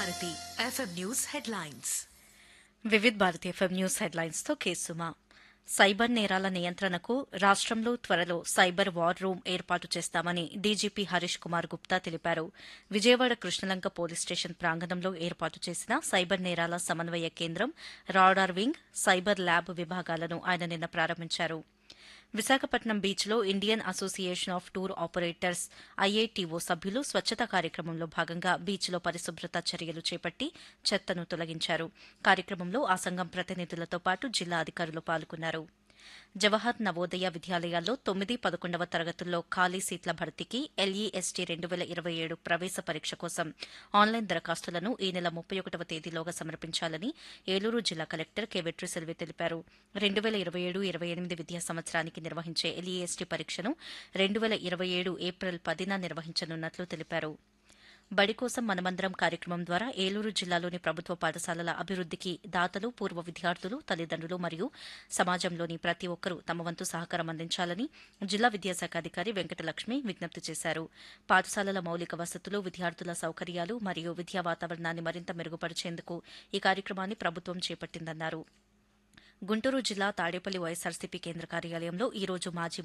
Bharati FM news headlines Vividh Bharati FM news headlines తో కేసుమా cyber నేరాల నియంత్రణకు రాష్ట్రంలో త్వరలో సైబర్ వార్ రూమ్ ఏర్పాటు చేస్తామని డీజీపీ హరీష్ కుమార్ గుప్తా తెలిపారు విజయవాడ కృష్ణలంక పోలీస్ స్టేషన్ ప్రాంగణంలో ఏర్పాటు చేసిన సైబర్ నేరాల సమన్వయ కేంద్రం రాడార్ వింగ్ సైబర్ ల్యాబ్ విభాగాలను ఆయన నిన్న ప్రారంభించారు విశాఖపట్నం బీచ్లో Indian association of tour operators I A T O సభ్యులు స్వచ్ఛత కార్యక్రమంలో భాగంగా బీచ్లో పరిశుభ్రత చర్యలు చేపట్టి చెత్తను తొలగించారు కార్యక్రమంలో ఆ సంఘం ప్రతినిధులతో పాటు జిల్లా అధికారులు పాల్గొన్నారు జవహర్ నవోదయ విద్యాలయాల్లో తొమ్మిది పదకొండవ తరగతుల్లో ఖాళీ సీట్ల భర్తీకి ఎల్ఈఎస్టీ రెండు వేల ఇరవై ఏడు ప్రవేశ పరీక్ష కోసం ఆన్లైన్ దరఖాస్తులను ఈ నెల ముప్పై ఒకటవ తేదీలోగా సమర్పించాలని ఏలూరు జిల్లా కలెక్టర్ కె వెట్రిసెల్వి తెలిపారు రెండు వేల ఇరవై ఏడు ఇరవై ఎనిమిది విద్యా సంవత్సరానికి నిర్వహించే ఎల్ఈఎస్టీ పరీక్షను రెండు వేల ఇరవై ఏడు ఏప్రిల్ పదిన నిర్వహించనున్నట్లు తెలిపారు బడి కోసం మనమందరం కార్యక్రమం ద్వారా ఏలూరు జిల్లాలోని ప్రభుత్వ పాఠశాలల అభివృద్దికి దాతలు పూర్వ విద్యార్థులు తల్లిదండ్రులు మరియు సమాజంలోని ప్రతి ఒక్కరూ తమ వంతు సహకారం అందించాలని జిల్లా విద్యాశాఖ అధికారి వెంకటలక్ష్మి విజ్ఞప్తి చేశారు పాఠశాలల మౌలిక వసతులు విద్యార్థుల సౌకర్యాలు మరియు విద్యా వాతావరణాన్ని మరింత మెరుగుపరిచేందుకు ఈ కార్యక్రమాన్ని ప్రభుత్వం చేపట్టిందన్నారు గుంటూరు జిల్లా తాడేపల్లి వైఎస్సార్సీపీ కేంద్ర కార్యాలయంలో ఈ రోజు మాజీ